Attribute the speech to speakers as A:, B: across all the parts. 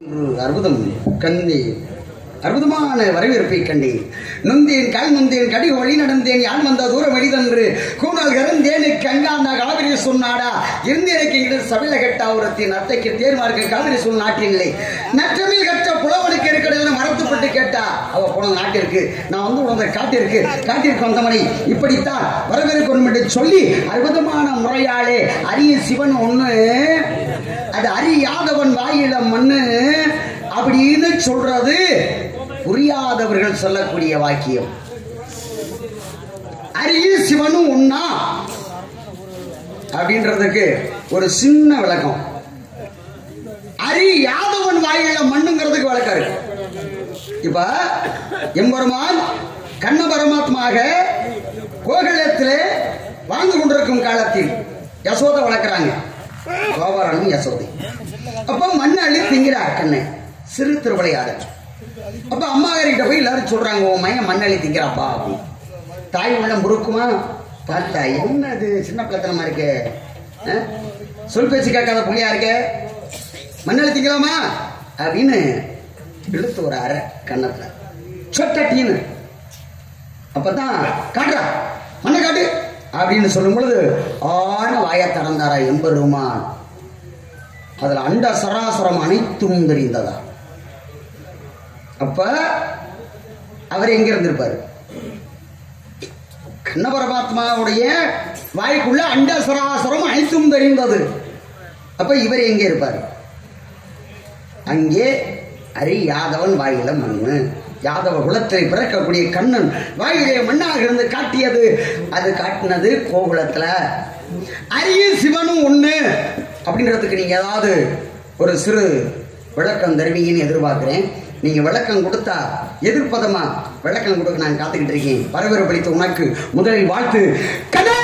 A: ஒரு அற்புதம் கண்டி அற்புதமான வரவேற்பை கண்டேன் நொந்தேன் கால் நொந்தேன் கடி வழி நடந்தேன் யான் வந்த தூரம் வழிதன்று கூணல் கருந்தேனு கங்காண்டா காவிரி சொன்னாடா இருந்தேனுக்கு இங்கிட்டு சபையில கட்டா ஒருத்தின் அத்தைக்கு தேர்மார்க்கு காவிரி சொல் நாட்டிங்களே நற்றமில் கற்ற புலவனுக்கு இருக்கிறது மரத்துப்பட்டு கேட்டா அவ போன நாட்டிற்கு நான் வந்து உனது காட்டிற்கு காட்டிற்கு வந்தவனை இப்படித்தான் வரவேற்கணும் என்று சொல்லி அற்புதமான முறையாலே அரிய சிவன் ஒண்ணு அது அறியாதவன் வாயில மண்ணு அப்படின்னு சொல்றது புரியாதவர்கள் சொல்லக்கூடிய வாக்கியம் அரிய சிவனும் ஒன்னா அப்படின்றதுக்கு ஒரு சின்ன விளக்கம் அறியாதவன் வாயில மண்ணுங்கிறதுக்கு விளக்கம் இருக்கு இப்ப எம்பெருமான் கண்ண பரமாத்மாக கோகுலத்திலே வாழ்ந்து கொண்டிருக்கும் காலத்தில் யசோதை வளர்க்குறாங்க கோபாலனும் யசோதை அப்ப மண் அள்ளி திங்கிறார் கண்ணு சிறு திருவிளையாடல் அப்ப அம்மா கிட்ட போய் எல்லாரும் சொல்றாங்க உன் மையன் மண் அள்ளி திங்கிறாப்பா அப்படின்னு தாய் உள்ள முறுக்குமா பார்த்தா என்ன இது சின்ன பிள்ளைத்தனமா இருக்கு ஆ? சொல் பேச்சு கேட்காத புள்ளியா இருக்க மண்ணெளி திங்கலாமா அப்படின்னு இழுத்து ஒரு அரை கன்னத்துல சொட்டட்டின்னு அப்பதான் காட்டுறா மண்ணை காட்டு அப்படின்னு சொல்லும் பொழுது ஆன வாய திறந்தாரா எம்பெருமான் அதுல அண்ட சராசரம் அனைத்தும் தெரிந்ததா அப்ப அவர் எங்க இருந்திருப்பாரு கண்ண பரமாத்மாவுடைய வாய்க்குள்ள அண்ட சராசரம் அனைத்தும் தெரிந்தது அப்ப இவர் எங்க இருப்பார் அங்கே அரி யாதவன் வாயில மண்ணு யாதவ குலத்தில் பிறக்கக்கூடிய கண்ணன் வாயிலே மண்ணாக இருந்து காட்டியது அது காட்டினது கோகுலத்துல அரிய சிவனும் ஒண்ணு அப்படின்றதுக்கு நீங்க ஏதாவது ஒரு சிறு விளக்கம் தருவீங்கன்னு எதிர்பார்க்கிறேன் நீங்க விளக்கம் கொடுத்தா எதிர்ப்பதமா விளக்கம் கொடுக்க நான் காத்துக்கிட்டு இருக்கேன் வரவேற்பளித்த உனக்கு முதலில் வாழ்த்து கதா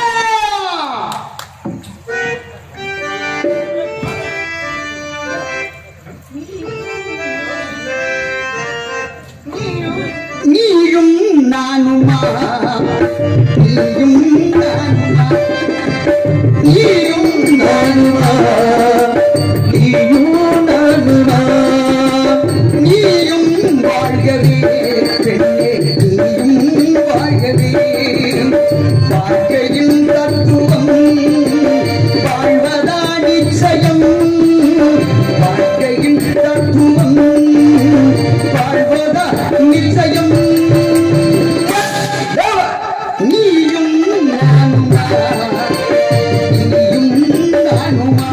A: நீயும் நானுமா நீயும் நானுமா நீயும் நானுமா நீயும் நானுமா நீயும் வாழ்கவே பெண்ணே நீயும் வாழ்கவே வாழ்க்கையின் தத்துவம் வாழ்வதா நிச்சயம் வாழ்க்கையின் தத்துவம் வாழ்வதா நிச்சயம் நீயும் நானுமா நீயும் நானுமா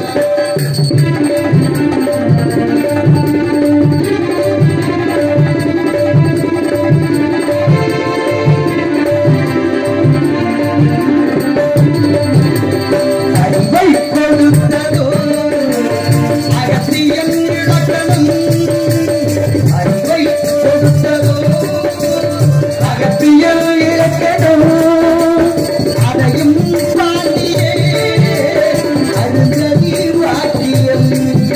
A: அறிவை கொடுத்ததோ அகத்தியன் இலக்கணம் அறிவை கொடுத்ததோ அகத்தியல் இலக்கணம் அதையும் தாண்டியே அருந்ததி வாக்கியம்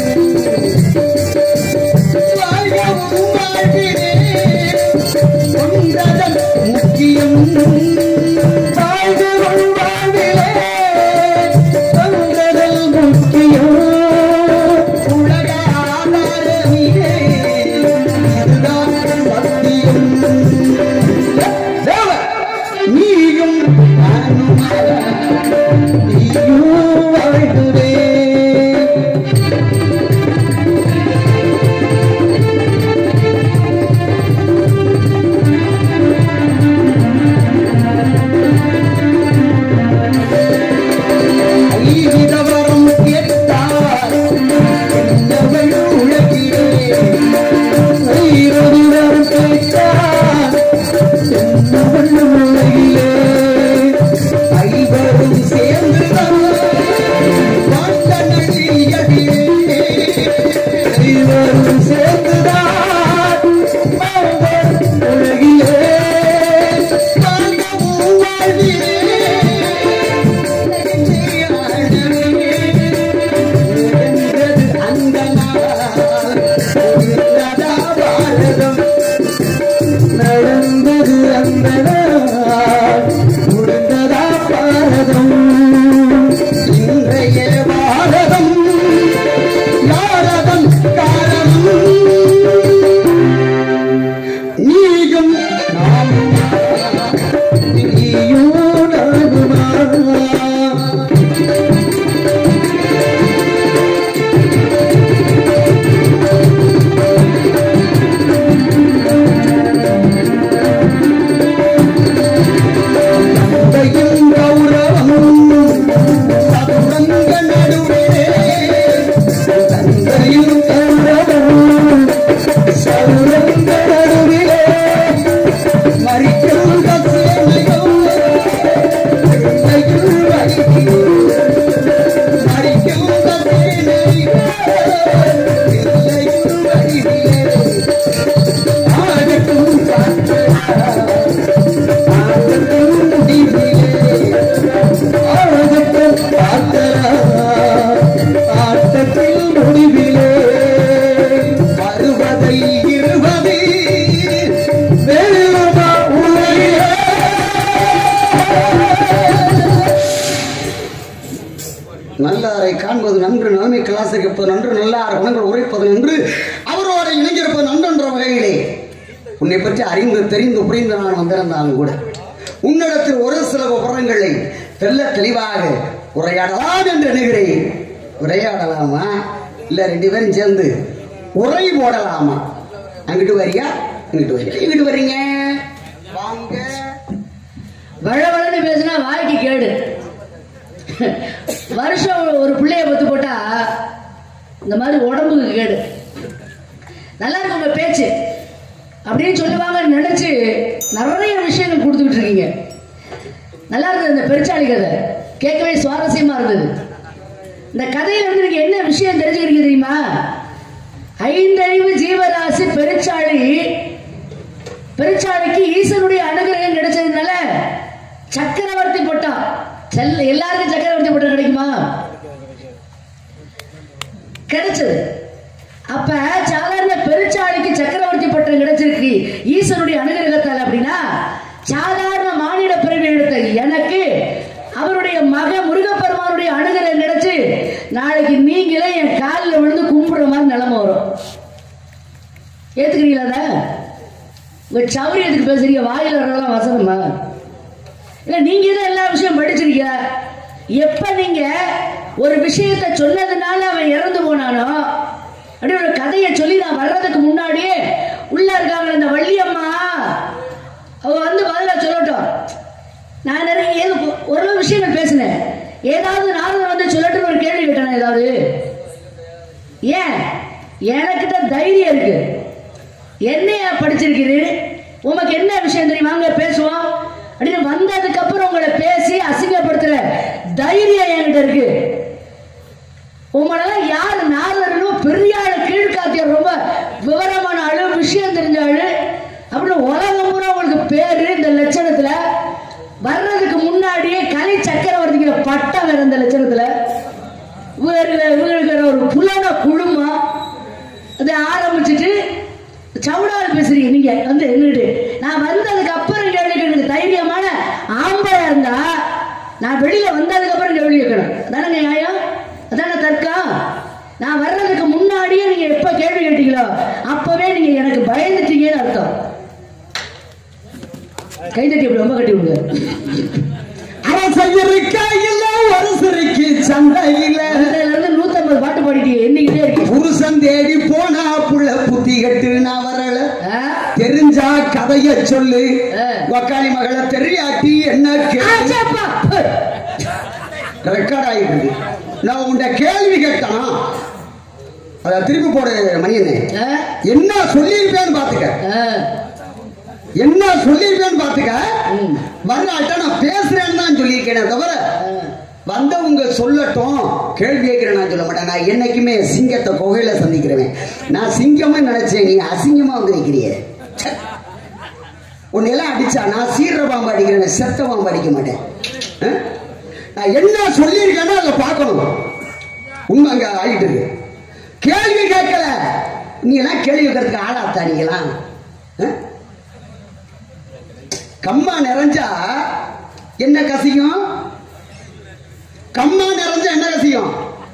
A: வாழ்கவும் வாழ்கிறே கொண்டதன் முக்கியம் வாழ்கிறோம் வாழ்விலே கொண்டதல் முக்கியம் உலக ஆதாரமிலே இதுதான் சத்தியம் தேவ, நீயும் நானும் நீயும் வாழ்கிறே ஐவிதவரம் கேட்டார் என்னவள் உலகிலே ஐரவிதம் கேட்டார் என்னவள் உலகிலே ஐவரும் சேர்ந்துதான் வாழ்ந்த நடிகடிலே ஐவரும் சேர்ந்துதான் வாழ்ந்த உலகிலே வாழ்கவும் வாழ்விலே நடந்தது அந்த நாள் முடிந்ததா பாரதம் இன்றைய பாரதம் யாரதம் காரணம் வாழ்த்துவது நன்று நன்மை கிளாசிருப்பது நன்று நல்லார் குணங்கள் உரைப்பது நன்று அவரோட இணைந்திருப்பது நன்றென்ற வகையிலே உன்னை பற்றி அறிந்து தெரிந்து புரிந்து நான் வந்திருந்தாலும் கூட உன்னிடத்தில் ஒரு சில விவரங்களை தெல்ல தெளிவாக உரையாடலாம் என்று எண்ணுகிறேன் உரையாடலாமா இல்ல ரெண்டு பேரும் சேர்ந்து உரை போடலாமா அங்கிட்டு வரியா இங்கிட்டு வரியா இங்கிட்டு வர்றீங்க வாங்க
B: வளவளன்னு பேசினா வாய்க்கு கேடு வருஷம் ஒரு பிள்ளைய பத்து போட்டா இந்த மாதிரி உடம்புக்கு கேடு நல்லா இருக்கு உங்க பேச்சு அப்படின்னு சொல்லுவாங்கன்னு நினைச்சு நிறைய விஷயங்கள் கொடுத்துக்கிட்டு இருக்கீங்க நல்லா இருந்தது இந்த பெருச்சாளி கதை கேட்கவே சுவாரஸ்யமா இருந்தது இந்த கதையில வந்து நீங்க என்ன விஷயம் தெரிஞ்சுக்கிறீங்க தெரியுமா ஐந்தறிவு ஜீவராசி பெருச்சாளி பெருச்சாளிக்கு ஈசனுடைய அனுகிரகம் கிடைச்சதுனால சக்கரவர்த்தி பட்டம் செல்ல எல்லாருக்கும் சக்கரவர்த்தி பட்டம் கிடைக்குமா கிடைச்சது அப்ப சாதாரண பெருச்சாளிக்கு சக்கரவர்த்தி பட்டம் கிடைச்சிருக்கு ஈசனுடைய அனுகிரகத்தால் அப்படின்னா சாதாரண மானிட பிறவி எடுத்த எனக்கு அவருடைய மக முருகப்பெருமானுடைய அனுகிரகம் கிடைச்சு நாளைக்கு நீங்களே என் காலில் விழுந்து கும்பிடுற மாதிரி நிலைமை வரும் ஏத்துக்கிறீங்களா அதை? உங்க சௌரியத்துக்கு பேசுறீங்க வாயில வரலாம் வசனமா இல்ல நீங்க தான் எல்லா விஷயம் படிச்சிருக்கீங்க எப்ப நீங்க ஒரு விஷயத்தை சொன்னதுனால அவன் இறந்து போனானோ அப்படி ஒரு கதையை சொல்லி நான் வர்றதுக்கு முன்னாடியே உள்ள இருக்காங்க இந்த வள்ளியம்மா அவ வந்து பதிலா சொல்லட்டும் நான் நிறைய ஏதோ ஓரளவு விஷயங்கள் பேசினேன் ஏதாவது நாரதன் வந்து சொல்லட்டும்னு ஒரு கேள்வி கேட்டேன் ஏதாவது ஏன் எனக்கிட்ட தைரியம் இருக்கு என்னைய படிச்சிருக்கிறீர் உமக்கு என்ன விஷயம் தெரியுமா வாங்க பேசுவோம் அப்படின்னு வந்ததுக்கு அப்புறம் உங்களை பேசி அசிங்கப்படுத்துற தைரியம் என்கிட்ட இருக்கு உங்களெல்லாம் யார் நாரதனும் பெரிய ஆளு கீழ்காத்தியர் ரொம்ப விவரமான ஆளு விஷயம் தெரிஞ்ச ஆளு அப்படின்னு உலகம் பூரா உங்களுக்கு பேரு இந்த லட்சணத்துல வர்றதுக்கு முன்னாடியே கலை சக்கரவர்த்திங்கிற பட்டம் வேற இந்த லட்சணத்துல இவருக்கு இவங்களுக்கு வேற ஒரு புலன குழுமம் அதை ஆரம்பிச்சுட்டு சவுடால் பேசுறீங்க நீங்க வந்து என்னட்டு நான் வந்ததுக்கு அப்புறம் கேள்வி கேட்கறது தைரியமான ஆம்பளையா இருந்தா நான் வெளியில வந்ததுக்கு அப்புறம் கேள்வி கேட்கணும் அதானே நியாயம் அதானே தர்க்கம் நான் வர்றதுக்கு முன்னாடியே நீங்க எப்ப கேள்வி கேட்டீங்களோ அப்பவே நீங்க எனக்கு பயந்துட்டீங்கன்னு அர்த்தம் கைதட்டி அப்படி ரொம்ப கட்டி விடுங்க
A: அரசையிருக்கா இல்ல அரசருக்கு சந்தையில
B: அதுல இருந்து நூத்தம்பது பாட்டு பாடிட்டீங்க எண்ணிக்கிட்டே இருக்கீங்க
A: புருஷன் தேடி போனா புள்ள புத்தி கட்டு நான் வரல
B: ஆ?
A: தெரிஞ்சா கதைய சொல்லு
B: ஆ.
A: வக்காளி மகளை தெரியாட்டி என்ன
B: ஆச்சப்பா.
A: ரெக்கார்ட் ஆகிடுது நான் உன்ட கேள்வி கேட்டானா அத திருப்பி போடு மணியனே
B: ஆ?
A: என்ன சொல்லியிருப்பேன்னு பாத்துக்க
B: ஆ.
A: என்ன சொல்லியிருப்பேன்னு பாத்துக்க
B: ம்.
A: வரலாட்ட நான் பேசுறேன்னு தான் சொல்லியிருக்கேனே தவிர வந்தவங்க சொல்லட்டும் கேள்வி கேட்கிறேன் நான் சொல்ல மாட்டேன் நான் என்னைக்குமே சிங்கத்தை குகையில சந்திக்கிறவன் நான் சிங்கமா நினைச்சேன் நீ அசிங்கமா வந்து நிக்கிறிய உன்னையெல்லாம் அடிச்சா நான் சீர பாம்பு அடிக்கிறேன் செத்த பாம்பு அடிக்க மாட்டேன் ஆ? நான் என்ன சொல்லியிருக்கேனோ அதை பார்க்கணும் உண்மை அங்க ஆகிட்டு இருக்கு கேள்வி கேட்கல நீ எல்லாம் கேள்வி கேட்கறதுக்கு ஆளாத்தா நீங்களாம் ஆ? கம்மா நிறைஞ்சா என்ன கசியும் கம்மா நிறைஞ்சா என்ன கசியும்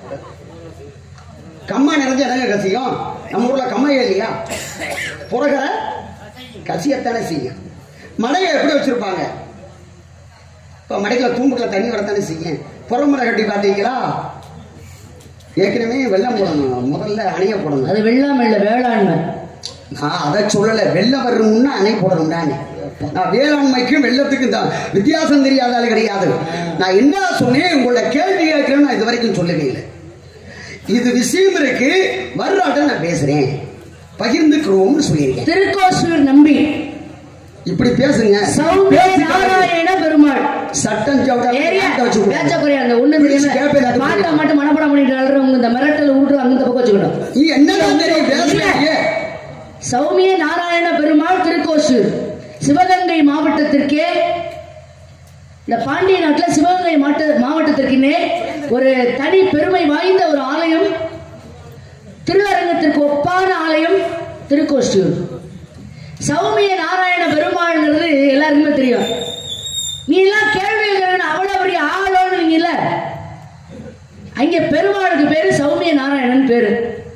A: கம்மா நிறைஞ்சா என்னங்க கசியும் நம்ம ஊர்ல கம்மையே இல்லையா புறகிற கசியத்தானே செய்யும் மடையை எப்படி வச்சிருப்பாங்க இப்போ மடைக்குள்ள தூம்புக்குள்ள தண்ணி வரத்தானே செய்யும் புறமுறை கட்டி பார்த்தீங்களா ஏற்கனவே வெள்ளம் போடணும் முதல்ல அணைய போடணும்
B: அது வெள்ளாமை இல்ல வேளாண்மை
A: நான் அதை சொல்லலை வெள்ளம் வரணும்னா அணை போடணும் நானே நான் வேளாண்மைக்கும் வெள்ளத்துக்கும் தான் வித்தியாசம் தெரியாத ஆள் கிடையாது நான் என்ன சொன்னேன் உங்களோட கேள்வி கேட்கிறேன்னு நான் இது வரைக்கும் சொல்லவே இல்லை இது விஷயம் இருக்கு வர்றாட்ட நான் பேசுறேன் பகிர்ந்துக்கிறோம்னு சொல்லியிருக்கேன்
B: திருக்கோசூர் நம்பி
A: இப்படி பேசுங்க
B: சௌமிய
A: பேசிக்காதீங்க.
B: நாராயண பெருமாள்
A: சட்டம் சவுடா
B: ஏரியா
A: வச்சு
B: பேச்ச
A: கொடுங்க.
B: குறையா அந்த ஒண்ணு
A: Please, கேப்பே
B: தெரியாம
A: இல்லாத
B: மாட்டா
A: புரியுது.
B: மட்டும் மனப்படம் பண்ணிட்டு அழுறவங்க இந்த மிரட்டல் ஊட்டு அந்த பக்கம் வச்சுக்கணும்
A: நீ என்ன தெரியும் பேசுறீங்க
B: சௌமிய நாராயண பெருமாள் திருக்கோசூர் சிவகங்கை மாவட்டத்திற்கே இந்த பாண்டிய நாட்டில் சிவகங்கை மாவட்ட மாவட்டத்திற்குன்னே ஒரு தனி பெருமை வாய்ந்த ஒரு ஆலயம் திருவரங்கத்திற்கு ஒப்பான ஆலயம் திருக்கோஷ்டியூர் சௌமிய நாராயண பெருமாள்ங்கிறது எல்லாருக்குமே தெரியும் நீ எல்லாம் கேள்வி கேட்கறேன்னு அவ்வளவு பெரிய ஆளோன்னு நீங்க இல்ல அங்க பெருமாளுக்கு பேரு சௌமிய நாராயணன் பேரு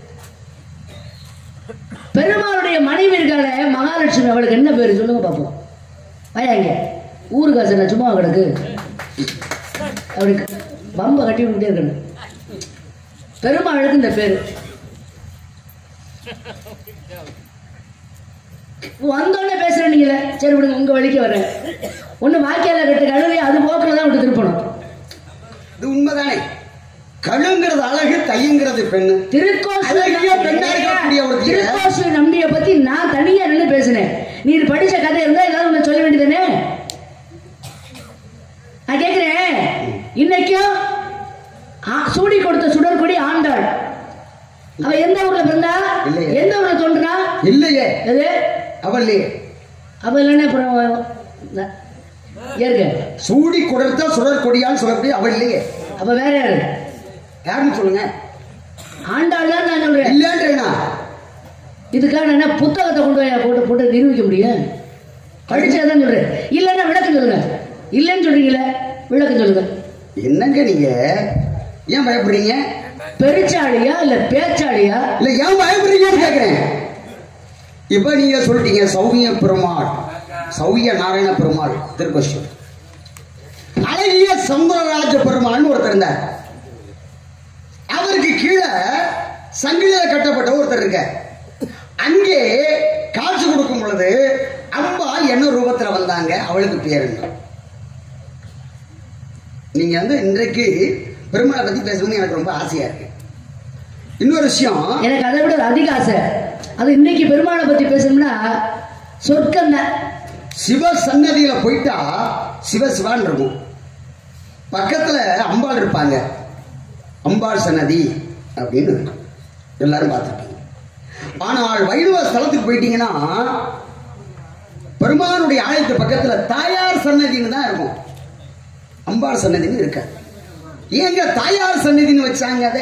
B: பெருமாளுடைய மனைவி இருக்காளே மகாலட்சுமி அவளுக்கு என்ன பேரு சொல்லுங்க பாப்போம் வாயாங்க ஊருக்கு காசு என்ன சும்மா கிடக்கு அவளுக்கு பம்ப கட்டி விட்டுட்டே இருக்கணும் பெருமாளுக்கு இந்த பேரு வந்தோடனே பேசுறேன் நீங்களே சரி விடுங்க உங்க வழிக்கு வரேன் ஒண்ணு வாக்கியால கட்டு கழுவி அது போக்குல தான் விட்டு திருப்பணும்
A: இது உண்மைதானே கழுங்கிறது அழகு தையுங்கிறது பெண்ணு
B: திருக்கோசு
A: அழகிய பெண்ணா இருக்கக்கூடிய ஒரு தீர.
B: திருக்கோசு நம்பிய பத்தி நான் தனியா நின்று பேசினேன் நீர் படிச்ச கதை இருந்தா ஏதாவது ஒண்ணு சொல்ல வேண்டியதானே நான் கேக்குறேன் இன்னைக்கும் ஆ- சூடி கொடுத்த சுடர்கொடி ஆண்டாள் அவ எந்த ஊர்ல பிறந்தா
A: இல்லையே.
B: எந்த ஊர்ல தோன்றுனா
A: இல்லையே
B: எது
A: அவள்லையே
B: அவ இல்லைன்னா அப்புறம் ந- ஏறுங்க
A: சூடி கொடுத்த சுடர் கொடியான்னு சொல்லக்கூடிய அவள் இல்லையே
B: அப்ப வேற யாரு
A: யாருன்னு சொல்லுங்க
B: ஆண்டாள் தான் நான் சொல்றேன்
A: இல்லன்றேனா
B: இதுக்காக நான் என்ன புத்தகத்தை கொண்டு போய் போட்டு போட்டு நிரூபிக்க முடியும் படிச்சதான் சொல்றேன் இல்லைன்னா விளக்கம் சொல்லுங்க இல்லைன்னு சொல்றீங்களே விளக்கம் சொல்லுங்க
A: என்னங்க நீங்க ஏன் பயப்படுறீங்க
B: பெருச்சாளியா இல்ல பேச்சாளியா
A: இல்ல ஏன் பயப்படுறீங்கன்னு கேக்குறேன் இப்ப நீங்க சொல்லிட்டீங்க சௌமிய பெருமாள் சௌவிய நாராயண பெருமாள் திருக்கோஷம் அழகிய சமுரராஜ பெருமாள்னு ஒருத்தர் இருந்தார் அவருக்கு கீழே சங்கிலியில கட்டப்பட்ட ஒருத்தர் இருக்க அங்கே காட்சி கொடுக்கும் பொழுது அம்பா என்ன ரூபத்துல வந்தாங்க அவளுக்கு பேர் என்ன நீங்க வந்து இன்றைக்கு பெருமாளை பத்தி பேசணும்னு எனக்கு ரொம்ப ஆசையா இருக்கு இன்னொரு விஷயம்
B: எனக்கு அதை விட அதிக ஆசை அது இன்னைக்கு பெருமாளை பத்தி பேசணும்னா சொர்க்கம் தான்
A: சிவ சன்னதியில போயிட்டா சிவ சிவான் இருக்கும் பக்கத்துல அம்பாள் இருப்பாங்க அம்பாள் சன்னதி அப்படின்னு எல்லாரும் பார்த்துருப்பீங்க ஆனால் வைணவ ஸ்தலத்துக்கு போயிட்டீங்கன்னா பெருமானுடைய ஆலயத்து பக்கத்துல தாயார் சன்னதின்னு தான் இருக்கும் அம்பாள் சன்னதின்னு இருக்க ஏங்க தாயார் சன்னதின்னு வச்சாங்க அதை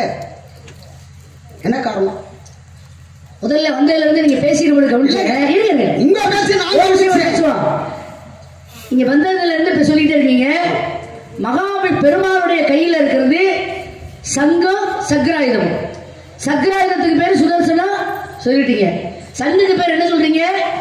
A: என்ன காரணம்
B: முதல்ல வந்ததுல இருந்து நீங்க பேசிட்டு கவனிச்சுங்க இருங்க
A: உங்க பேசி நான்
B: ஒரு நிமிஷம்
A: பேசுறேன்.
B: பேசுவோம். இங்க வந்ததுல இருந்து இப்ப சொல்லிட்டே இருக்கீங்க மகாவி பெருமாளுடைய கையில இருக்கிறது சங்கம் சக்ராயுதம் சக்ராயுதத்துக்கு பேரு சுதர்சனம் சொல்லிட்டீங்க சங்குக்கு பேர் என்ன சொல்றீங்க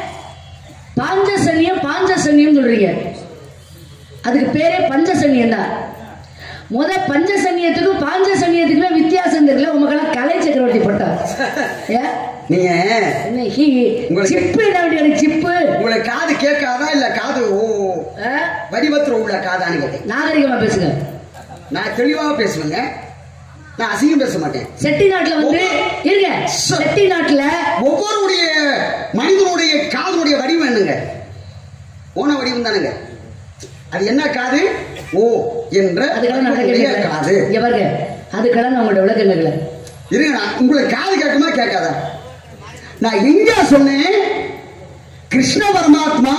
B: பாஞ்சசன்யம் பாஞ்சசன்யம் சொல்றீங்க அதுக்கு பேரே பஞ்சசன்யம் தான் முத பஞ்சசன்யத்துக்கும் பாஞ்சசன்யத்துக்குமே வித்தியாசம் தெரியல உமக்கெல்லாம் கலை சக்கரவர்த்தி பட்டம் ஏன்
A: நீங்க
B: என்ன ஹீ
A: உங்களுக்கு-
B: சிப்பு என்ன வேண்டிய எனக்கு சிப்பு
A: உங்களுக்கு காது கேட்காதா இல்ல காது ஓ
B: ஆ?
A: வடிவத்துல உள்ள காதான்னு கேட்டேன்
B: நாகரிகமா பேசுங்க
A: நான் தெளிவாக பேசுவேங்க நான் அசிங்கம் பேச மாட்டேன்
B: செட்டி நாட்டுல வந்து இருங்க செட்டி நாட்டுல
A: ஒவ்வொருடைய மனிதனுடைய காதுடைய வடிவம் என்னங்க ஓன வடிவம் தானுங்க அது என்ன காது ஓ என்ற
B: அதுக்கெல்லாம் நான்
A: உடைய
B: கேட்கல
A: காது
B: இங்க பாருங்க அதுக்கெல்லாம் நான் உங்களோட விளக்கம் கேட்கல
A: இருங்க நான் உங்களுக்கு காது கேட்குமா கேட்காதா நான் எங்க சொன்னேன் கிருஷ்ண பரமாத்மா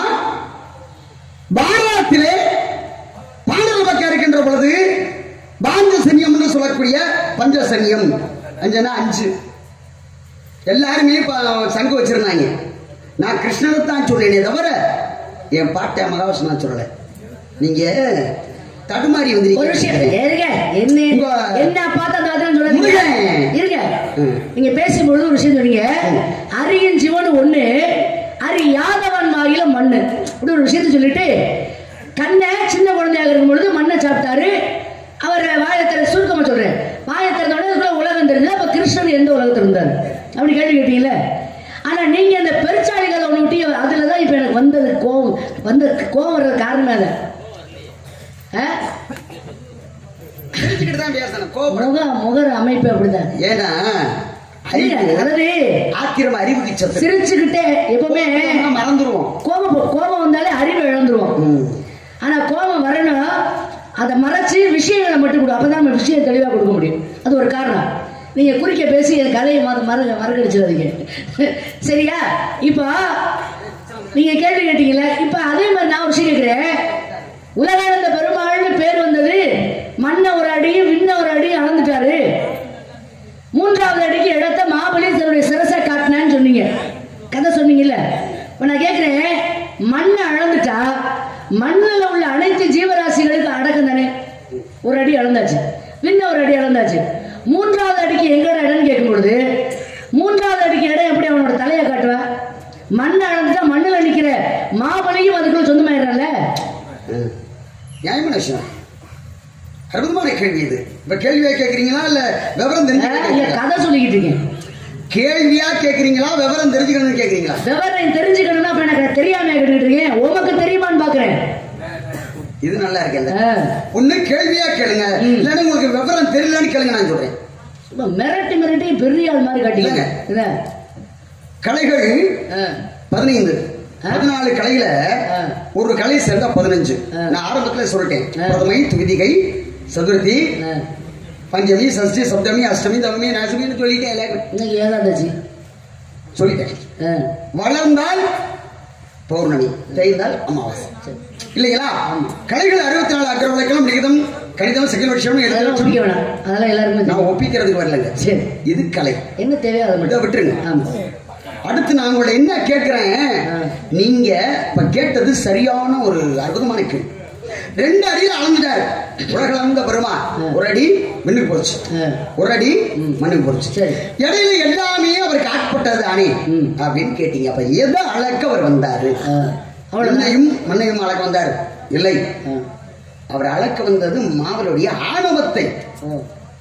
A: பாரதத்திலே பாண்டவ பக்கம் இருக்கின்ற பொழுது பாஞ்சசன்யம் என்று சொல்லக்கூடிய பஞ்சசன்யம் அஞ்சனா அஞ்சு எல்லாருமே இப்ப சங்கு வச்சிருந்தாங்க நான் கிருஷ்ணனை தான் சொல்றேனே தவிர என் பாட்டை மகாவிஷ்ணு நான் சொல்லல நீங்க தடுமாறி
B: ஒரு விஷயம்
A: வந்திருக்கீங்க
B: இருங்க என்ன
A: உங்க-
B: என்ன பார்த்தா தான் சொல்லுங்க
A: முருகன்.
B: இருங்க
A: ம்.
B: நீங்க பேசும்பொழுது ஒரு விஷயம் சொன்னீங்க அரியின் சிவன் ஒண்ணு அரி யாதவன் வாயில மண்ணு இப்படி ஒரு விஷயத்த சொல்லிட்டு கண்ணை சின்ன குழந்தையாக இருக்கும் பொழுது மண்ணை சாப்பிட்டாரு அவர் வாயத்திற சுருக்கமா சொல்றேன் வாயை திறந்த உடனே அதுக்குள்ள உலகம் தெரிஞ்சது அப்ப கிருஷ்ணன் எந்த உலகத்தில் இருந்தார் அப்படி கேள்வி கேட்டீங்கல்ல ஆனா நீங்க அந்த பெருச்சாளிகளை ஒண்ணு விட்டு அதுலதான் இப்ப எனக்கு வந்தது கோவம் வந்த கோவம் வர்றது காரணமே அது ஆ?
A: சிரிச்சுக்கிட்டு தான் பேசணும் கோபம்
B: முக முகர அமைப்பு அப்படிதான்
A: ஏன்னா
B: இல்ல,
A: அறிவு
B: அதாவது
A: ஆத்திரம் அறிவுக்கு சத்து
B: சிரிச்சுக்கிட்டே எப்பவுமே
A: கோபம் மறந்துருவோம்
B: கோபம் கோபம் வந்தாலே அறிவை இழந்துருவோம்
A: ம்.
B: ஆனா கோபம் வரணும் அதை மறைச்சு விஷயங்களை மட்டும் கொடு அப்பதான் நம்ம விஷயம் தெளிவா கொடுக்க முடியும் அது ஒரு காரணம் நீங்க குறுக்க பேசி என் கதையை மற மற மறக்கடிச்சிடாதீங்க சரியா இப்போ நீங்க கேள்வி கேட்டீங்கல்ல இப்ப அதே மாதிரி நான் ஒரு விஷயம் கேட்கிறேன் உலகானந்த பெருமாள்னு பேர் வந்தது மண்ணை ஒரு அடியும் விண்ண ஒரு அடியும் அளந்துட்டாரு மூன்றாவது அடிக்கு இடத்த மாபலி தன்னுடைய சிரசை காட்டினான்னு சொன்னீங்க கதை சொன்னீங்கல்ல இப்ப நான் கேட்கிறேன் மண்ணை அளந்துட்டா மண்ணில் உள்ள அனைத்து ஜீவராசிகளுக்கு அடக்கம் தானே ஒரு அடி அளந்தாச்சு பின்ன ஒரு அடி அளந்தாச்சு மூன்றாவது அடிக்கு எங்கடா இடம்னு கேட்கும் பொழுது மூன்றாவது அடிக்கு இடம் எப்படி அவனோட தலையை காட்டுவேன் மண்ணை அளந்துட்டா மண்ணில் நிக்கிற மாபலியும் அதுக்குள்ள சொந்தமாயிடுறான்ல
A: ம். நியாயமான விஷயம் அற்புதமான கேள்வி இது இப்ப கேள்வியா கேக்குறீங்களா இல்ல விவரம் தெரிஞ்சு
B: இல்ல
A: கேக்குறீங்களா?
B: கதை சொல்லிக்கிட்டு இருக்கேன்
A: கேள்வியா கேக்குறீங்களா விவரம் தெரிஞ்சுக்கணும்னு கேக்குறீங்களா
B: விவரம் தெரிஞ்சுக்கணும்னா அப்ப எனக்கு தெரியாம கேட்டுக்கிட்டு இருக்கேன் உமக்கு தெரியுமான்னு பாக்குறேன்
A: இது நல்லா இருக்கேன்
B: ஆ.
A: ஒண்ணு கேள்வியா கேளுங்க
B: ம்.
A: இல்லைன்னா உங்களுக்கு விவரம் தெரியலன்னு கேளுங்க நான் சொல்றேன்
B: சும்மா மிரட்டி மிரட்டி பெரிய ஆள் மாதிரி காட்டிங்க
A: இல்லைங்க.
B: என்ன?
A: கலைகள்
B: ஆ.
A: பதினைந்து
B: ஆ.
A: பதினாலு கலையில
B: ஆ.
A: ஒரு கலை சேர்ந்தா பதினஞ்சு
B: ஆ.
A: நான் ஆரம்பத்துல சொல்லிட்டேன்
B: ஆ.
A: பிரதமை துவிதிகை சதுர்த்தி
B: ஆ.
A: பஞ்சமி சஷ்டி சப்தமி அஷ்டமி தவமி நாசமின்னு சொல்லிட்டேன் எல்லாருக்கும்.
B: இன்னைக்கு ஏதாந்தாச்சு
A: சொல்லிட்டேன்
B: ஆ.
A: வளர்ந்தால் பௌர்ணமி தேய்ந்தால் அமாவாசை
B: சரி.
A: இல்லைங்களா கலைகள் அறுபத்தி நாலு அக்கர வழக்கம் லிகிதம் கணிதம் சிக்கலட்சம்
B: அதெல்லாம் ஒப்பிக்க வேணாம் அதெல்லாம் எல்லாருமே
A: நான்
B: தெரியும்.
A: ஒப்பிக்கிறதுக்கு வரலங்க
B: சரி
A: இது கலை
B: என்ன தேவையோ அதை
A: இதை
B: மட்டும்
A: விட்டுருங்க
B: ஆமா
A: அடுத்து நான் உங்களை என்ன கேட்கிறேன்
B: ஆ.
A: நீங்க இப்ப கேட்டது சரியான ஒரு அற்புதமான கேள்வி ரெண்டு அடியில் அளந்துட்டாரு உலகளந்த பெருமா
B: ஆ.
A: ஒரு அடி மண்ணுக்கு போச்சு
B: ஆ.
A: ஒரு அடி மண்ணுக்கு போச்சு
B: சரி.
A: இடையில எல்லாமே அவருக்கு ஆட்பட்டது தானே
B: ம்.
A: அப்படின்னு கேட்டீங்க அப்ப எதை அளக்க அவர் வந்தாரு
B: ஆ. அவ்வளவுதான்
A: மண்ணையும் மண்ணையும் அளக்க வந்தாரு இல்லை
B: ஆ.
A: அவர் அளக்க வந்தது மாவனுடைய ஆணவத்தை
B: ஓ.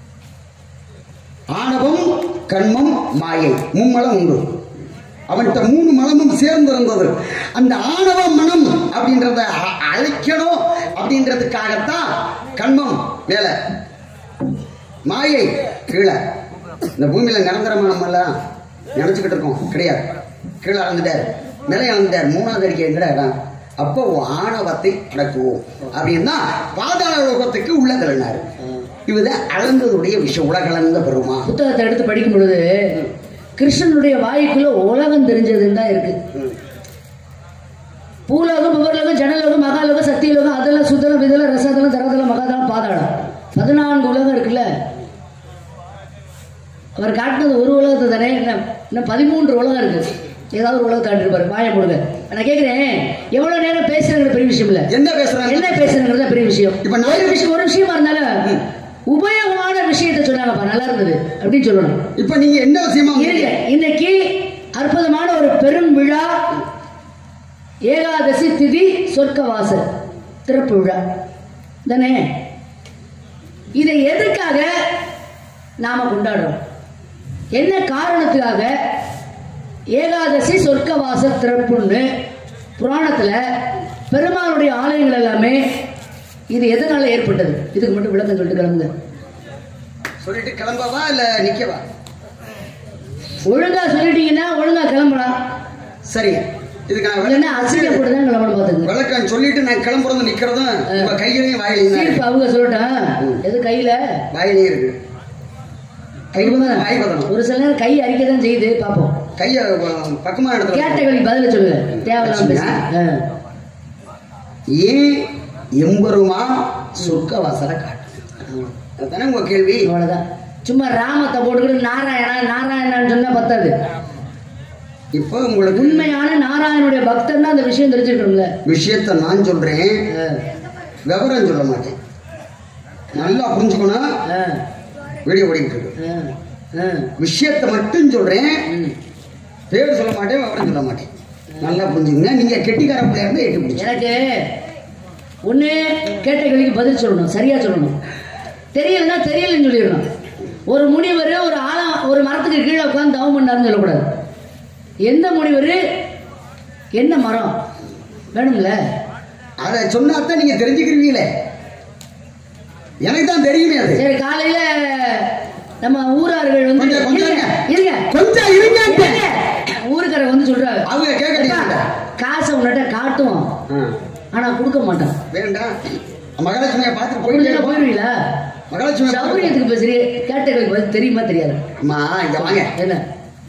A: ஆணவம் கண்மம் மாயை மும்மலம் உண்டு அவன்கிட்ட மூணு மலமும் சேர்ந்து இருந்தது அந்த ஆணவ மனம் அப்படின்றத அ- அழைக்கணும் அப்படின்றதுக்காகத்தான் கண்மம் மேல மாயை கீழே இந்த பூமியில நிரந்தரமான எல்லாம் நினைச்சுக்கிட்டு இருக்கோம் கிடையாது கீழே அளந்துட்டார் மேலே அளந்துட்டார் மூணாவது அடிக்க எங்கட இடம் அப்போ உன் ஆணவத்தை அடக்குவோம் அப்படின்னா பாதாள லோகத்துக்கு உள்ள தள்ளினார் இவத அளந்ததுடைய விஷயம் உலகளந்த பெருமா
B: புத்தகத்தை எடுத்து படிக்கும் பொழுது கிருஷ்ணனுடைய வாய்க்குள்ள உலகம் தெரிஞ்சதுன்னு தான் இருக்கு பூலோகம் புவர்லோகம் ஜனலோகம் மகாலோகம் சத்தியலோகம் அதெல்லாம் சுத்தலம் விதலம் ரசதலம் தரதலம் மகாதலம் பாதாளம் பதினான்கு உலகம் இருக்குல்ல அவர் காட்டினது ஒரு உலகத்தை தானே இன்னும் இன்னும் பதிமூன்று உலகம் இருக்கு ஏதாவது ஒரு உலகம் காட்டிருப்பாரு வாய முடுங்க நான் கேட்கிறேன் எவ்வளவு நேரம் பேசுறங்கிற பெரிய விஷயம் இல்ல
A: என்ன பேசுறாங்க
B: என்ன பேசுறங்கிறது பெரிய விஷயம்
A: இப்ப நான்
B: ஒரு விஷயம் ஒரு விஷயமா இருந்தாலும் உபயோகமான விஷயத்தை சொன்னாங்கப்பா நல்லா இருந்தது அப்படின்னு சொல்லணும்
A: இப்ப நீங்க என்ன விஷயமா
B: இருங்க இன்னைக்கு அற்புதமான ஒரு பெரும் விழா ஏகாதசி திதி சொர்க்கவாசல் திறப்பு விழா தானே இதை எதுக்காக நாம கொண்டாடுறோம் என்ன காரணத்துக்காக ஏகாதசி சொர்க்கவாசல் திறப்புன்னு புராணத்துல பெருமாளுடைய ஆலயங்கள் எல்லாமே இது எதனால ஏற்பட்டது இதுக்கு மட்டும் விளக்கம் சொல்லிட்டு கிளம்புங்க
A: சொல்லிட்டு கிளம்பவா இல்ல நிக்கவா
B: ஒழுங்கா சொல்லிட்டீங்கன்னா ஒழுங்கா கிளம்பலாம்
A: சரி இதுக்கு நான்
B: இல்லைன்னா
A: விளக்கம்
B: அசிங்கப்பட்டு தான் கிளம்பணும் பாத்துங்க
A: விளக்கம் சொல்லிட்டு நான் கிளம்புறதும் நிக்கிறதும் உங்க கையிலையும் வாயிலையும் தான்
B: தீர்ப்பு
A: இருக்கு.
B: அவங்க சொல்லட்டான் எது கையில
A: வாயிலையும் இருக்கு கை வந்து வாய் பதணும்
B: ஒரு சில நேரம் கை அரிக்க தான் செய்யுது பாப்போம்
A: கைய அஹ், பக்கமான இடத்துல
B: கேட்ட கேள்வி பதில சொல்லுங்க தேவையில்லாம பேசுங்க ஆ.
A: ஏன் எம்பெருமா சொர்க்க வாசலை காட்டு அதுதானே உங்க கேள்வி
B: அவ்வளவுதான் சும்மா ராமத்தை போட்டுக்கிட்டு நாராயணா நாராயணான்னு சொன்னா பத்தாது
A: இப்போ உங்களுக்கு
B: உண்மையான நாராயணனுடைய பக்தன் தான் அந்த விஷயம் தெரிஞ்சுக்கணும்ல
A: விஷயத்த நான் சொல்றேன்
B: ஆ.
A: விவரம் சொல்ல மாட்டேன் நல்லா புரிஞ்சுக்கணும்
B: ஆ.
A: வீடியோ ஓடிக்கிட்டு இருக்கு
B: ஆ. ஆ.
A: விஷயத்த மட்டும் சொல்றேன்
B: ம்.
A: பேர் சொல்ல மாட்டேன் விவரம் சொல்ல மாட்டேன் நல்லா புரிஞ்சுங்க நீங்க கெட்டிக்கார பிள்ளையா இருந்தா எட்டு பிடிச்சி
B: எனக்கு ஒண்ணு கேட்ட கேள்விக்கு பதில் சொல்லணும் சரியா சொல்லணும் தெரியலன்னா தெரியலன்னு சொல்லிடணும் ஒரு முனிவர் ஒரு ஆழம் ஒரு மரத்துக்கு கீழே உட்காந்து தவம் பண்ணாருன்னு சொல்லக்கூடாது எந்த முனிவர் என்ன மரம் வேணும்ல
A: அதை சொன்னாதான் நீங்க தெரிஞ்சுக்கிறீங்களே எனக்கு தான் தெரியுமே அது
B: சரி காலையில நம்ம ஊரார்கள் வந்து
A: கொஞ்சம், கொஞ்சம்
B: இருங்க, இருங்க
A: கொஞ்சம் இருங்க
B: இருங்க. ஊருக்காரங்க வந்து சொல்றாங்க
A: அவங்க கேட்கறீங்க
B: "அப்பா, காசை உன்கிட்ட காட்டுவோம் ஆனா கொடுக்க மாட்டான்
A: வேண்டாம் மகாலட்சுமியை பார்த்துட்டு
B: போயிட்டு
A: போயிட்டு
B: போயிருவீங்களா
A: மகாலட்சுமி
B: சௌரியத்துக்கு பேசுறீங்க கேட்ட கேள்வி பதில் தெரியுமா தெரியாது
A: அம்மா இங்க வாங்க
B: என்ன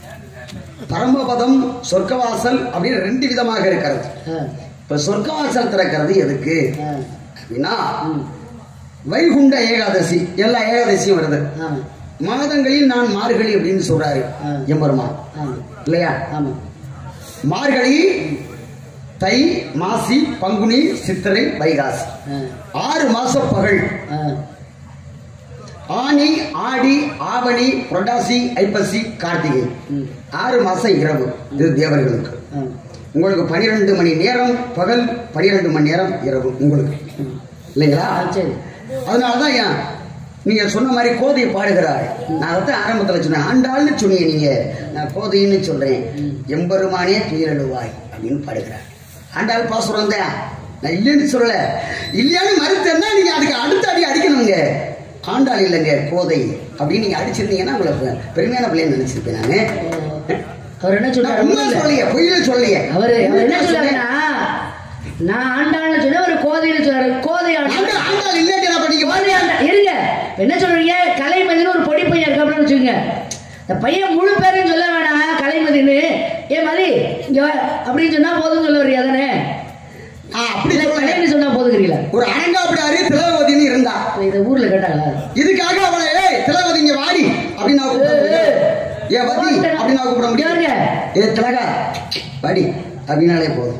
A: பரமபதம் சொர்க்கவாசல் அப்படின்னு ரெண்டு விதமாக இருக்கிறது
B: ஆ,
A: இப்ப சொர்க்கவாசல் திறக்கிறது எதுக்கு
B: ஆ,
A: அப்படின்னா
B: ம்,
A: வைகுண்ட ஏகாதசி எல்லா ஏகாதசியும் வருது
B: ஆமா
A: மாதங்களில் நான் மார்கழி அப்படின்னு சொல்றாரு
B: ஆ.
A: எம்பெருமான்
B: ஆமா
A: இல்லையா
B: ஆமா
A: மார்கழி தை மாசி பங்குனி சித்திரை வைகாசி
B: ஆ,
A: ஆறு மாச பகல்
B: ஆ,
A: ஆனி ஆடி ஆவணி புரட்டாசி ஐப்பசி கார்த்திகை
B: ம்.
A: ஆறு மாசம் இரவு இது தேவர்களுக்கு
B: ஆ.
A: உங்களுக்கு பனிரெண்டு மணி நேரம் பகல் பனிரெண்டு மணி நேரம் இரவு உங்களுக்கு இல்லைங்களா
B: ஆ, சரி
A: அதனாலதான் ஏன் நீங்க சொன்ன மாதிரி கோதையை பாடுகிறார் நான் அதான் ஆரம்பத்துல சொன்னேன் ஆண்டாள்னு சொன்னீங்க நீங்க நான் கோதைன்னு சொல்றேன் எம்பெருமானே துயிலழுவாய் அப்படின்னு பாடுகிறார் ஆண்டாள் பாசுரம் தான் நான் இல்லைன்னு சொல்லல இல்லையான்னு மறுத்தேன்னா நீங்க அதுக்கு அடுத்த அடி அடிக்கணுங்க ஆண்டாள் இல்லைங்க கோதை அப்படின்னு நீங்க அடிச்சிருந்தீங்கன்னா உங்களை பெ- பெருமையான பிள்ளைன்னு நினைச்சிருப்பேன் நானு
B: அவர் என்ன
A: நான்
B: சொல்றாரு
A: உண்மை சொல்லலையே பொய்யில சொல்லலையே
B: அவரு அவர் என்ன
A: உண்மை சொன்னேன்.
B: சொல்றாருன்னா நான் ஆண்டாள்னு சொன்னா ஒரு கோதைன்னு சொல்றாரு கோதை ஆண்டாள்
A: ஆண்டாள் ஆண்டாள் இல்லைன்னு நான் படிக்க
B: கோதை ஆண்டாள் இருங்க என்ன சொல்றீங்க கலைமதினு ஒரு பொடி பையன் இருக்காப்லன்னு வச்சுக்கோங்க இந்த பையன் முழு பேரையும் சொல்ல வேணாம் கலைமதின்னு ஏ மதி இங்க வா அப்படின்னு சொன்னா போதும் சொல்ல வரியா தானே
A: நான் அப்படி
B: இல்ல
A: சொல்லல
B: கலைமதி சொன்னா போதுங்கிறீங்களா
A: ஒரு அரங்காப்பிடாரி திலகவதின்னு இருந்தா
B: இதை ஊர்ல கேட்டாங்களா
A: இதுக்காக அவளை ஏய் திலகவதி இங்க வாடி அப்படின்னு நான் கூப்பிட முடியாது. ஏ வதி அப்படின்னு நான் கூப்பிட முடியாது
B: யாருங்க?
A: ஏ திலகா வாடி அப்படின்னாலே போதும்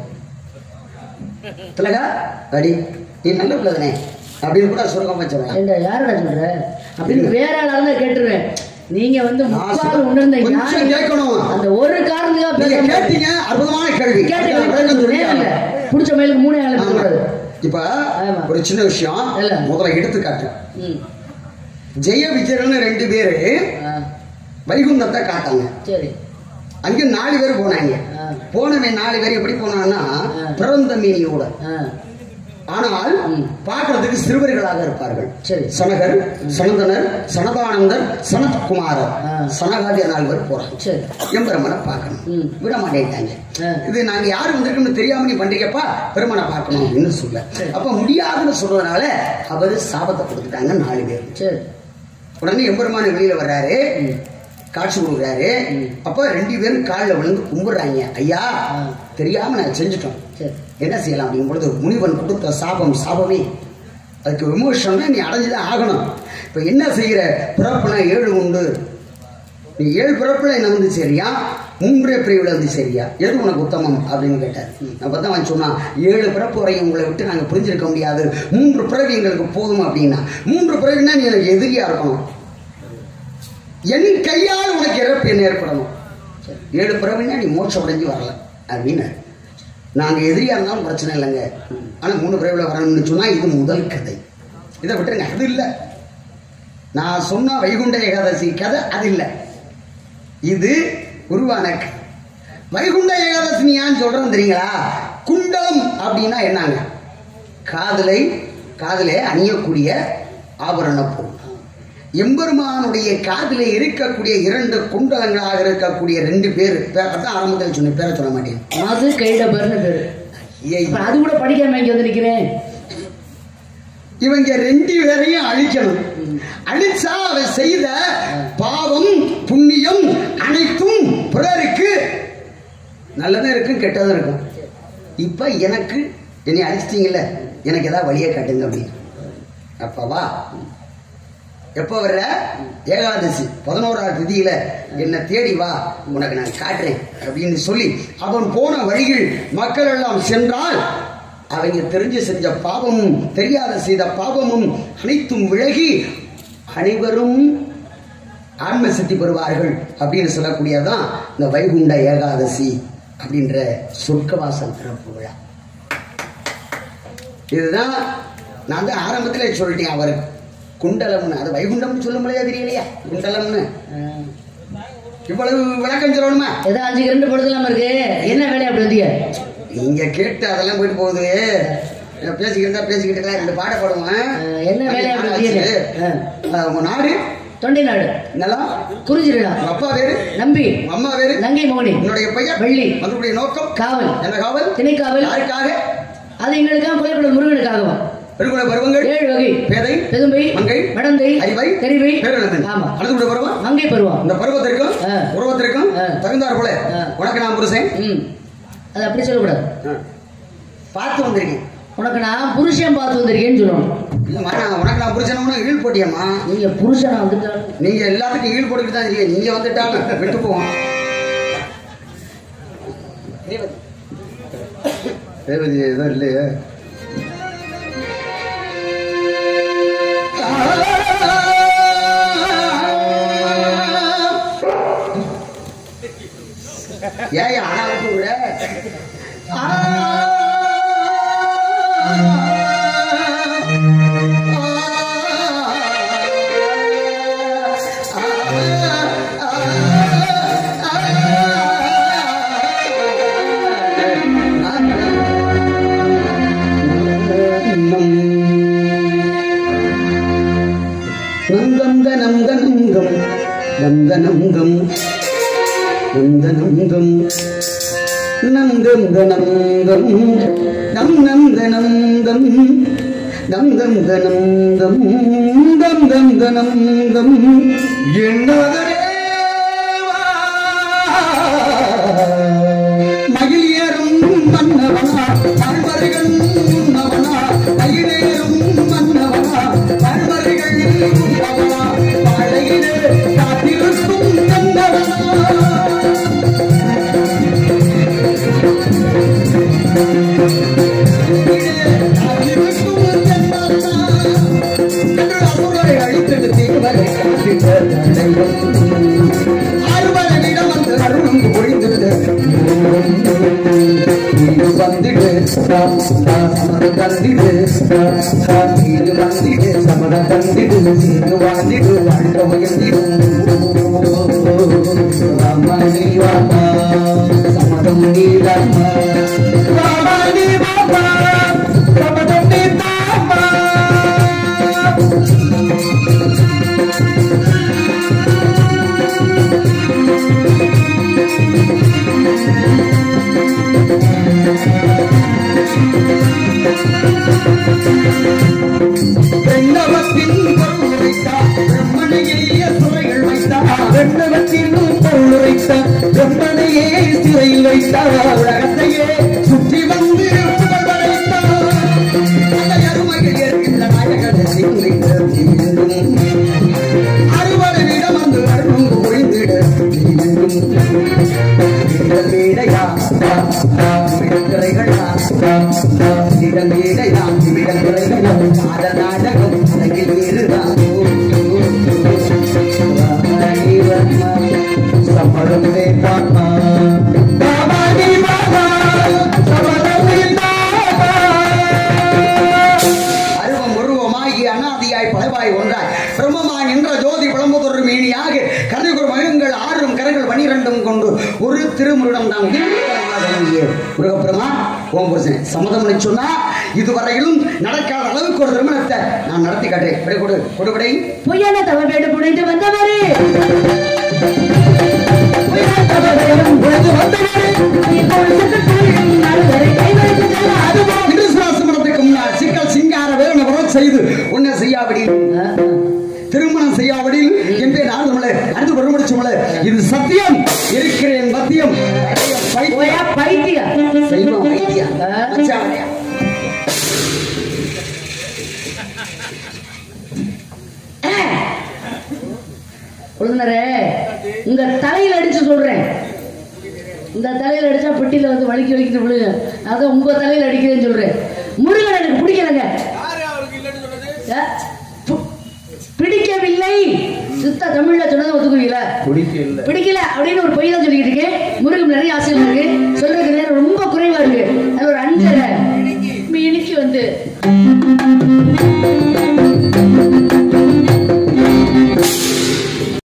A: திலகா வாடி நீ நல்ல பிள்ளை தானே அப்படின்னு கூட சுருக்கம் வச்சிருவேன்
B: ஏண்டா யாரடா சொல்ற அப்படின்னு வேற ஆளா இருந்தா கேட்டுருவேன் நீங்க வந்து
A: நான்
B: முப்பால்
A: சொல்றேன்.
B: உணர்ந்த
A: கொஞ்சம்
B: ஞானி.
A: கேட்கணும்.
B: அந்த ஒரு காரணத்துக்காக
A: நீங்க
B: பேச
A: கேட்டீங்க அற்புதமான கேள்வி
B: கேட்டு
A: அதுக்கு விளக்கம் சொல்லி
B: இல்ல புடிச்ச மயிலுக்கு மூணே ஆளு
A: ஆமா.
B: கூடாது
A: இப்ப
B: ஆமா.
A: ஒரு சின்ன விஷயம்
B: இல்ல.
A: முதல்ல எடுத்துக்காட்டு
B: ம்
A: ஜெய விஜயன் ரெண்டு பேரு
B: ஆ,
A: வைகுந்தத்தை காட்டாங்க
B: சரி
A: அங்க நாலு பேர் போனாங்க
B: ஆ,
A: போனவன் நாலு பேர் எப்படி போனான்னா
B: ஆ.
A: பிறந்த மீனியோட
B: ஆ,
A: ஆனால்
B: ம்.
A: பார்க்கறதுக்கு சிறுவர்களாக இருப்பார்கள்
B: சரி
A: சனகர் சனந்தனர் சனதானந்தர் சனத்குமாரர்
B: ஆ.
A: சனகாதிய நால்வர் போறாங்க
B: சரி
A: எம்பெருமனை பார்க்கணும்
B: ம்.
A: விட மாட்டேன்ட்டாங்க
B: ஆ.
A: இது நாங்க யாரு வந்திருக்கோம்னு தெரியாம நீ பண்றீங்கப்பா பெருமனை பார்க்கணும் அப்படின்னு சொல்ல
B: சரி.
A: அப்ப முடியாதுன்னு சொல்றதுனால அவரு சாபத்தை கொடுத்துட்டாங்க நாலு பேர்
B: சரி
A: உடனே எம்பெருமான வெளியில வர்றாரு
B: ம்.
A: காட்சி கொடுக்குறாரு
B: ம்.
A: அப்ப ரெண்டு பேரும் காலில் விழுந்து கும்பிடுறாங்க ஐயா
B: ஆ.
A: தெரியாம நான் செஞ்சுட்டோம்
B: சரி
A: என்ன செய்யலாம் அப்படிங்கும் பொழுது முனிவன் கொடுத்த சாபம் சாபமே அதுக்கு விமோசனம் நீ அடைஞ்சுதான் ஆகணும் இப்ப என்ன செய்யற பிறப்புனா ஏழு உண்டு நீ ஏழு பிறப்புல என்ன வந்து சரியா மூன்றே பிரிவுல வந்து சரியா எது உனக்கு உத்தமம் அப்படின்னு கேட்டார் அப்பதான் அவன் சொன்னான் ஏழு பிறப்பு வரையும் உங்களை விட்டு நாங்க புரிஞ்சிருக்க முடியாது மூன்று பிறவி எங்களுக்கு போதும் அப்படின்னா மூன்று பிறவினா நீ எனக்கு எதிரியா இருக்கணும் என் கையால் உனக்கு இறப்பு என்ன ஏற்படணும் ஏழு பிறவினா நீ மோட்சம் அடைஞ்சு வரல அப்படின்னு நாங்க எதிரியா இருந்தாலும் பிரச்சனை இல்லைங்க ஆனா மூணு பிறவில வரணும்னு சொன்னா இது முதல் கதை இதை விட்டுருங்க அது இல்லை நான் சொன்ன வைகுண்ட ஏகாதசி கதை அது இல்லை இது உருவான கதை வைகுண்ட ஏகாதசி நீ ஏன் சொல்றேன் தெரியுங்களா குண்டலம் அப்படின்னா என்னங்க காதலை காதலே அணியக்கூடிய ஆபரண பொருள் எம்பெருமானுடைய காதிலே இருக்கக்கூடிய இரண்டு குண்டலங்களாக இருக்கக்கூடிய ரெண்டு பேர் பேர் தான் ஆரம்பத்தில் சொன்னேன் பேரை சொல்ல மாட்டேன்
B: மது கைடபர்னு பேரு
A: ஏய்,
B: இப்ப அது கூட படிக்காம இங்க வந்து நிக்கிறேன்
A: இவங்க ரெண்டு பேரையும் அழிக்கணும் அழிச்சா அவ செய்த பாவம் புண்ணியம் அனைத்தும் பிறருக்கு நல்லதும் இருக்கும் கெட்டதும் இருக்கும் இப்ப எனக்கு என்னை அழிச்சிட்டீங்கல்ல எனக்கு ஏதாவது வழியை காட்டுங்க அப்படின்னு அப்ப வா எப்போ வர்ற ஏகாதசி பதினோராவது திதியில என்னை தேடி வா உனக்கு நான் காட்டுறேன் அப்படின்னு சொல்லி அவன் போன வழியில் மக்கள் எல்லாம் சென்றால் அவங்க தெரிஞ்சு செஞ்ச பாவமும் தெரியாத செய்த பாவமும் அனைத்தும் விலகி அனைவரும் ஆன்ம சித்தி பெறுவார்கள் அப்படின்னு சொல்லக்கூடியதான் இந்த வைகுண்ட ஏகாதசி அப்படின்ற சொர்க்கவாசல் திறப்பு விழா இதுதான் நான் தான் ஆரம்பத்திலே சொல்லிட்டேன் அவருக்கு குண்டலம்னு அது வைகுண்டம்னு சொல்ல முடியாது தெரியலையா குண்டலம்னு
B: ஆ.
A: இவ்வளவு விளக்கம் சொல்லணுமா
B: ஏதோ அஞ்சு ரெண்டு படுத்தலாம இருக்கு என்ன வேலையை அப்படி வந்தீங்க
A: நீங்க கேட்டு அதெல்லாம் போயிட்டு போகுது நான் பேசிக்கிட்டு இருந்தா பேசிக்கிட்டு இருக்கலாம் ரெண்டு பாட பாடுவேன்
B: ஆ, என்ன வேலையை அப்படி வந்தீங்க ஆ.
A: உங்க நாடு
B: தொண்டை நாடு
A: நிலம்
B: குறிஞ்சிடா
A: உங்க அப்பா பேரு
B: நம்பி
A: உங்க அம்மா பேரு
B: நங்கை மோனி
A: உன்னுடைய பையன்
B: வெள்ளி.
A: உன்னுடைய நோக்கம்
B: காவல்
A: என்ன காவல்
B: திணைக்காவல்
A: யாருக்காக
B: அது எங்களுக்காக கொலைப்படும் முருகனுக்காகவும்
A: பெருங்குல பருவங்கள்
B: ஏழு வகை
A: பேதை
B: பெதும்பை
A: மங்கை,
B: மடந்தை
A: அறிவை,
B: தெரிவை
A: பேரழகு
B: ஆமா
A: அழுதுகுட பருவம்
B: மங்கை பருவம்
A: இந்த பருவத்திற்கும்
B: ஆ.
A: உருவத்திற்கும்
B: ஆ.
A: தகுந்தார் போல
B: ஆ.
A: உனக்கு நான் புருஷன்
B: ம் அது அப்படி சொல்லக்கூடாது
A: ஆ. பார்த்து வந்திருக்கேன்
B: உனக்கு நான் புருஷன் பார்த்து வந்திருக்கேன்னு சொல்லணும்
A: இல்லம்மா நான் உனக்கு நான் புருஷன் ஈழ் போட்டியம்மா
B: நீங்க புருஷனா வந்துட்டாலும்
A: நீங்க எல்லாத்துக்கும் ஈழ் போட்டுக்கிட்டு தான் இருக்கீங்க நீங்க வந்துட்டாலும் விட்டு போவோம் ரேவதி எதுவும் இல்லையே ஆ ஏன் அனாவுக்கு விட ஆ, நந்தனம் கனங்கம் நந்தனங்கம் நந்தனங்கம் நந்தம் தனந்தம் நம் நந்தனந்தம் நந்தம் தனந்தம் தம் தம் தனந்தம் மகிழியரும் மன்னவனா பல்வர்கள் உன்னவனா மகிழேறும் மன்னவனா பல்வர்கள் உன்னவனா பழையிலே காத்திருக்கும் கந்தவனா சமதம் நீ ராமா ராமாணி பாபா சமதம் நீ தாமா பெண்ணவத்தின் பொருள் உரைத்தார் பிரம்மனையே சுரைகள் வைத்தார் பெண்ணவத்தின் பொருள் உரைத்தார் பிரம்மனையே சிறையில் வைத்தார் உலகத்தையே சுற்றி வந்து புகழ் படைத்தார் அந்த அருமையில் இருக்கின்ற நாயகனை சிந்திக்க வேண்டும் அறுவடையிடம் வந்து அருளும் ஒழிந்திட வேண்டும் வீடையா விடத்திரைகளா இடமேடையா விடத்திரைகளா மாத நாடகம் உலகில் வேறுதான் சமரம் வேண்டாமா பாபாடி பாபா சமரம் வேண்டாமா அருவம் உருவமாகி அனாதியாய் பலவாய் ஒன்றாய் பிரம்மமாய் நின்ற ஜோதி புலம்புதொரு மேனியாக கருகுர் மகங்கள் ஆறும் கரங்கள் பனிரெண்டும் கொண்டு ஒரு திருமுருடம் தான் முருகப்பெருமா ஓம் புருஷன் சம்மதம் சொன்னா இதுவரையிலும் நடக்காத அளவுக்கு ஒரு திருமணத்தை நான் நடத்தி காட்டுறேன் விடை கொடு கொடுவிடை
B: பொய்யான தவவேடு புனைந்து வந்தவரே
A: அதுவும் கிருஷ்ணாசிரமத்துக்கு முன்னால் சிக்கல் சிங்கார வேலனவரோ செய்து உன்னை செய்யாவிடி திருமணம் செய்யாவிடில் என் பேர் ஆறுதமலை அடுத்து பெருமடிச்சுமலை இது சத்தியம் இருக்கிறேன் மத்தியம் பைத்தியம்,
B: போயா பைத்தியம்
A: செய்வம் பைத்தியம். மச்சான்.
B: கொழுந்தனரே உங்க தலையில அடிச்சு சொல்றேன் இந்த தலையில அடிச்சா பெட்டியில வந்து வலிக்கு வலிக்கிட்டு விழுங்க அதான் உங்க தலையில அடிக்கிறேன்னு சொல்றேன் முருகன் எனக்கு பிடிக்கலங்க ஏ, பு- பிடிக்கவில்லை சுத்த தமிழ்ல சொன்னதை ஒத்துக்குவீங்களா பிடிக்கல அப்படின்னு ஒரு பொய் தான் சொல்லிக்கிட்டு இருக்கேன் முருகன் நிறைய ஆசைகள் இருக்கு சொல்றதுக்கு நேரம் ரொம்ப குறைவா இருக்கு அது ஒரு அஞ்சரை மினிக்கு வந்து